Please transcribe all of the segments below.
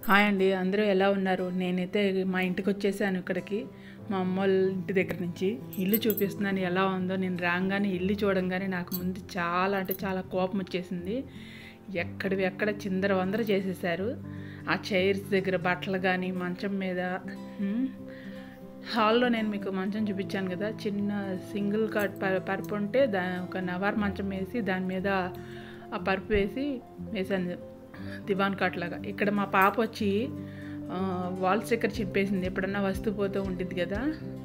hi అండి అందరూ ఎలా ఉన్నారు నేనైతే మా ఇంటికి వచ్చేసాను ఇక్కడికి మా అమ్మ వాళ్ళ ఇంటి దగ్గర నుంచి ఇల్లు చూపిస్తున్నాను ఎలా ఉందో నేను రాగానే ఇల్లు చూడంగానే నాకు ముందు చాలా అంటే చాలా కోపం వచ్చేసింది ఎక్కడివి ఎక్కడ చిందర వందర చేసేసారు ఆ చైర్స్ దగ్గర బట్టలు కానీ మంచం మీద ఉమ్, హాల్లో నేను మీకు మంచం చూపించాను కదా చిన్న సింగిల్ కట్ ప- పరుపు ఉంటే దా ఒక నవార్ మంచం వేసి దాని మీద ఆ పరుపు వేసి వేసాను దివాన్ కాట్ లాగా ఇక్కడ మా పాప వచ్చి ఆ, వాల్ స్టిక్కర్ చింపేసింది ఎప్పుడన్నా వస్తూ పోతూ ఉంటుంది కదా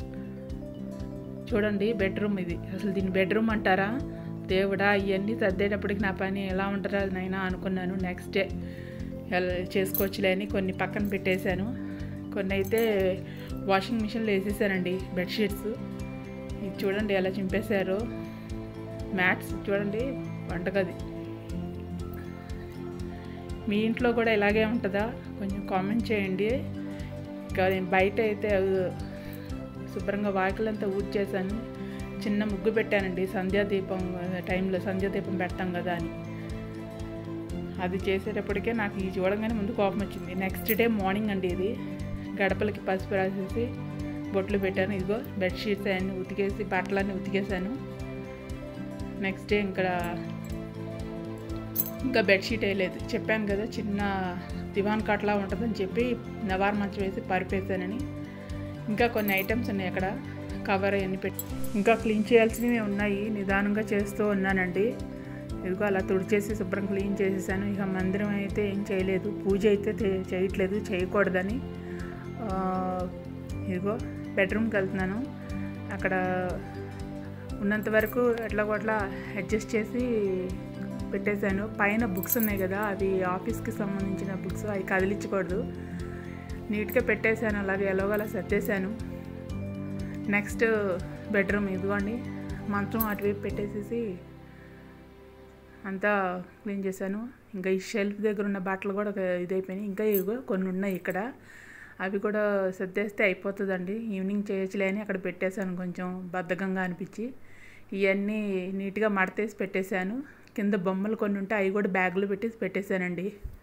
చూడండి బెడ్రూమ్ ఇది అసలు దీన్ని బెడ్రూమ్ అంటారా దేవుడా ఇవన్నీ సర్దేటప్పటికి నా పని ఎలా ఉంటుందా నైనా అనుకున్నాను నెక్స్ట్ డే ఎలా చేసుకోవచ్చులే అని కొన్ని పక్కన పెట్టేశాను కొన్ని అయితే వాషింగ్ మిషన్లో వేసేసానండి బెడ్షీట్స్ ఇది చూడండి ఎలా చింపేశారు మ్యాట్స్ చూడండి వంటగది మీ ఇంట్లో కూడా ఇలాగే ఉంటుందా కొంచెం కామెంట్ చేయండి ఇంకా నేను బయట అయితే అవి శుభ్రంగా వాకిలంతా ఊడ్చేసాను చిన్న ముగ్గు పెట్టానండి సంధ్యాదీపం టైంలో సంధ్యాదీపం పెడతాం కదా అని అది చేసేటప్పటికే నాకు ఇది చూడంగానే ముందు కోపం వచ్చింది నెక్స్ట్ డే మార్నింగ్ అండి ఇది గడపలకి పసుపు రాసేసి బొట్లు పెట్టాను ఇదిగో బెడ్షీట్స్ అన్నీ ఉతికేసి బట్టలన్నీ ఉతికేసాను నెక్స్ట్ డే ఇంకా ఇంకా బెడ్షీట్ వేయలేదు చెప్పాను కదా చిన్న దివాన్ కాట్లా ఉంటుందని చెప్పి నవార్ మంచం వేసి పరిపేసానని ఇంకా కొన్ని ఐటమ్స్ ఉన్నాయి అక్కడ కవర్ అవన్నీ పెట్టి ఇంకా క్లీన్ చేయాల్సినవి ఉన్నాయి నిదానంగా చేస్తూ ఉన్నానండి ఇదిగో అలా తుడిచేసి శుభ్రం క్లీన్ చేసేసాను ఇక మందిరం అయితే ఏం చేయలేదు పూజ అయితే చే- చేయట్లేదు చేయకూడదని ఆ, ఇదిగో బెడ్రూమ్కి వెళ్తున్నాను అక్కడ ఉన్నంత వరకు ఎట్లా కొట్లా అడ్జస్ట్ చేసి పెట్టేశాను పైన బుక్స్ ఉన్నాయి కదా అవి ఆఫీస్కి సంబంధించిన బుక్స్ అవి కదిలించకూడదు నీట్గా పెట్టేశాను అలాగే ఎలాగోలా సర్దేశాను నెక్స్ట్ బెడ్రూమ్ ఇదిగోండి మంచం అటువైపు పెట్టేసేసి అంతా క్లీన్ చేశాను ఇంకా ఈ షెల్ఫ్ దగ్గర ఉన్న బట్టలు కూడా ఒక ఇదైపోయినాయి ఇంకా ఇవిగో కొన్ని ఉన్నాయి ఇక్కడ అవి కూడా సర్దేస్తే అయిపోతుందండి ఈవినింగ్ చేయొచ్చులే అని అక్కడ పెట్టేశాను కొంచెం బద్ధకంగా అనిపించి ఇవన్నీ నీట్గా మడతేసి పెట్టేశాను కింద బొమ్మలు కొన్ని ఉంటే అవి కూడా బ్యాగులో పెట్టేసి పెట్టేశానండి